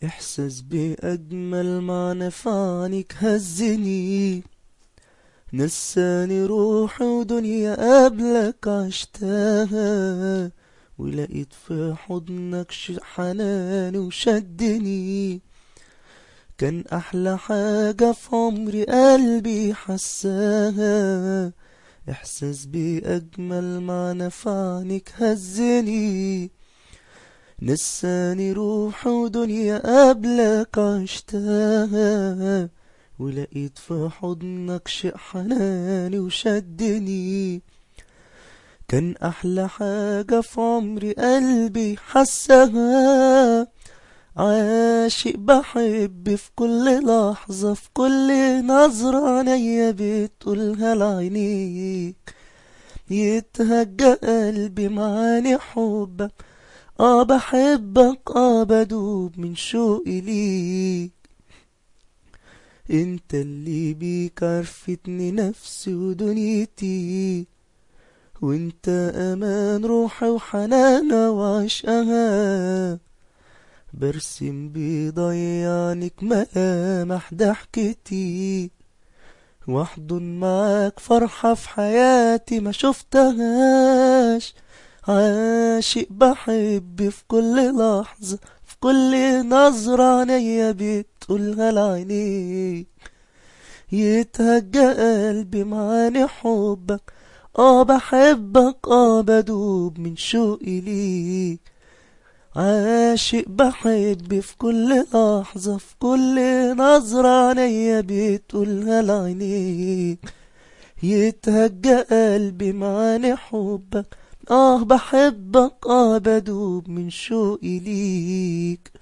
إحساس بأجمل معنى في عنك هزني نساني روحي ودنيا قبلك عشتها ولقيت في حضنك ش- حناني وشدني كان أحلى حاجة في عمري قلبي حساها إحساس بأجمل معنى في عنك هزني نساني روح ودنيا قبلك عشتها ولقيت في حضنك شيء حناني وشدني كان أحلى حاجة في عمري قلبي حسها عاشق بحب في كل لحظة في كل نظرة عينيا بتقولها لعينيك يتهجى قلبي معاني حبك اه بحبك اه بدوب من شوقي ليك انت اللي بيك عرفتني نفسي ودنيتي وانت امان روحي وحنانة وعشقها برسم بيضيعنك ملامح ضحكتي واحضن معاك فرحة في حياتي ما شفتهاش عاشق بحب في كل لحظة في كل نظرة عينيا بتقولها لعينيك يتهجى قلبي معاني حبك اه بحبك اه بدوب من شوقي ليك عاشق بحب في كل لحظة في كل نظرة عينيا بتقولها لعينيك يتهجى قلبي معاني حبك اه بحبك اه بدوب من شوقي ليك